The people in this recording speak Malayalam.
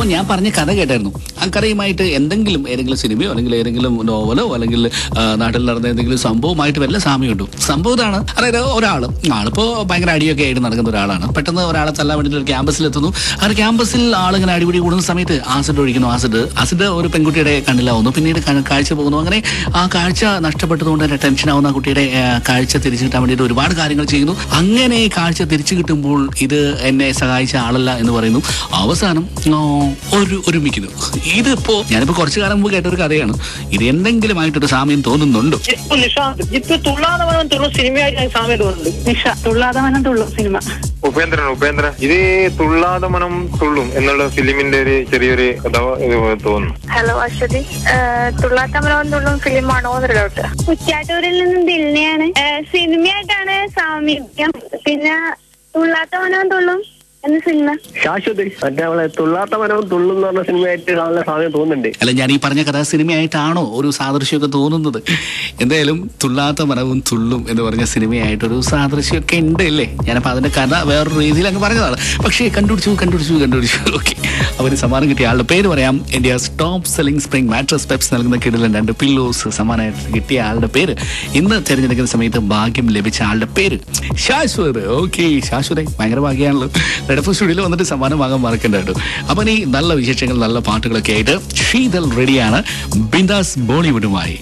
അപ്പോൾ ഞാൻ പറഞ്ഞ കഥ കേട്ടായിരുന്നു ആ കഥയുമായിട്ട് എന്തെങ്കിലും ഏതെങ്കിലും സിനിമയോ അല്ലെങ്കിൽ ഏതെങ്കിലും നോവലോ അല്ലെങ്കിൽ ആ, നാട്ടിൽ നടന്ന എന്തെങ്കിലും സംഭവമായിട്ട് വല്ല സാമ്യമുണ്ടോ സംഭവം ഇതാണ് അതായത് ഒരാൾ ആളിപ്പോ ഭയങ്കര അടിയൊക്കെ ആയിട്ട് നടക്കുന്ന ഒരാളാണ് പെട്ടെന്ന് ഒരാളെ തല്ലാൻ വേണ്ടിയിട്ട് ഒരു ക്യാമ്പസിൽ എത്തുന്നു ആ ഒരു ക്യാമ്പസിൽ ആളിങ്ങനെ അടിപിടി കൂടുന്ന സമയത്ത് ആസിഡ് ഒഴിക്കുന്നു ആസിഡ് ആസിഡ് ഒരു പെൺകുട്ടിയുടെ കണ്ണിലാവുന്നു പിന്നീട് ക- കാഴ്ച പോകുന്നു അങ്ങനെ ആ കാഴ്ച നഷ്ടപ്പെട്ടതുകൊണ്ട് തന്നെ ടെൻഷൻ ആവുന്ന ആ കുട്ടിയുടെ ആ, കാഴ്ച തിരിച്ചു കിട്ടാൻ വേണ്ടിയിട്ട് ഒരുപാട് കാര്യങ്ങൾ ചെയ്യുന്നു അങ്ങനെ കാഴ്ച തിരിച്ചു കിട്ടുമ്പോൾ ഇത് എന്നെ സഹായിച്ച ആളല്ല എന്ന് പറയുന്നു അവസാനം ആ, ഒരു ഒരുമിക്കുന്നു ഇതിപ്പോ ഞാനിപ്പോ കുറച്ചു കാലം മുമ്പ് കേട്ട ഒരു കഥയാണ് ഇത് എന്തെങ്കിലുമായിട്ടൊരു സാമ്യം തോന്നുന്നുണ്ടോ ജിത്തു നിഷാന്ത് ജിത്തു തുള്ളാതെ വനം തുള്ളും സിനിമയായിട്ട് എനിക്ക് സാമ്യം തോന്നുന്നുണ്ട് നിഷ തുള്ളാതെ മനം തുള്ളും സിനിമ ഉപേന്ദ്രൻ ഉപേന്ദ്ര ഇത് തുള്ളാതെ മനം തുള്ളും എന്നുള്ള ഫിലിമിന്റെ ഒരു ചെറിയൊരു കഥ ഇത് തോന്നുന്നു ഹലോ അശ്വതി തുള്ളാത്തമലവും തുള്ളും ഫിലിമാണോ എന്നൊരു ഡൗട്ട് കുറ്റാട്ടൂരിൽ നിന്നും ദില്ലിയാണ് സിനിമയായിട്ടാണ് സാമീപ്യം പിന്നെ തുള്ളാത്തമനവും തുള്ളും എന്ന സിനിമ ശാശ്വതി മറ്റേ അവളെ തുള്ളാത്ത മരവും തുള്ളും എന്ന് പറഞ്ഞ സിനിമയായിട്ട് കാണുന്ന സാധ്യത തോന്നുന്നുണ്ട് അല്ല ഞാൻ ഈ പറഞ്ഞ കഥാ സിനിമയായിട്ടാണോ ഒരു സാദൃശ്യമൊക്കെ തോന്നുന്നത് എന്തായാലും തുള്ളാത്ത മരവും തുള്ളും എന്ന് പറഞ്ഞ സിനിമയായിട്ടൊരു സാദൃശ്യമൊക്കെ ഉണ്ട് അല്ലേ ഞാനപ്പോൾ അതിന്റെ കഥ വേറൊരു രീതിയിൽ അങ്ങ് പറഞ്ഞതാണ് പക്ഷേ കണ്ടുപിടിച്ചു കണ്ടുപിടിച്ചു കണ്ടുപിടിച്ചു ഓക്കെ അവന് സമ്മാനം കിട്ടിയ ആളുടെ പേര് പറയാം India's top selling spring mattress Peps നൽകുന്ന കിടിലൻ രണ്ട് പില്ലോസ് സമ്മാനമായിട്ട് കിട്ടിയ ആളുടെ പേര് ഇന്ന് തിരഞ്ഞെടുക്കുന്ന സമയത്ത് ഭാഗ്യം ലഭിച്ച ആളുടെ പേര് ശാശ്വത് ഓക്കെ ശാശ്വത ഭയങ്കര ഭാഗ്യമാണല്ലോ റെഡഫോ സ്റ്റുഡിയോയിൽ വന്നിട്ട് സമ്മാനം വാങ്ങാൻ മറക്കണ്ട കേട്ടോ അപ്പൊ ഈ നല്ല വിശേഷങ്ങൾ നല്ല പാട്ടുകളൊക്കെ ആയിട്ട് ശീതൽ റെഡിയാണ് ബിന്ദാസ് ബോളിവുഡുമായി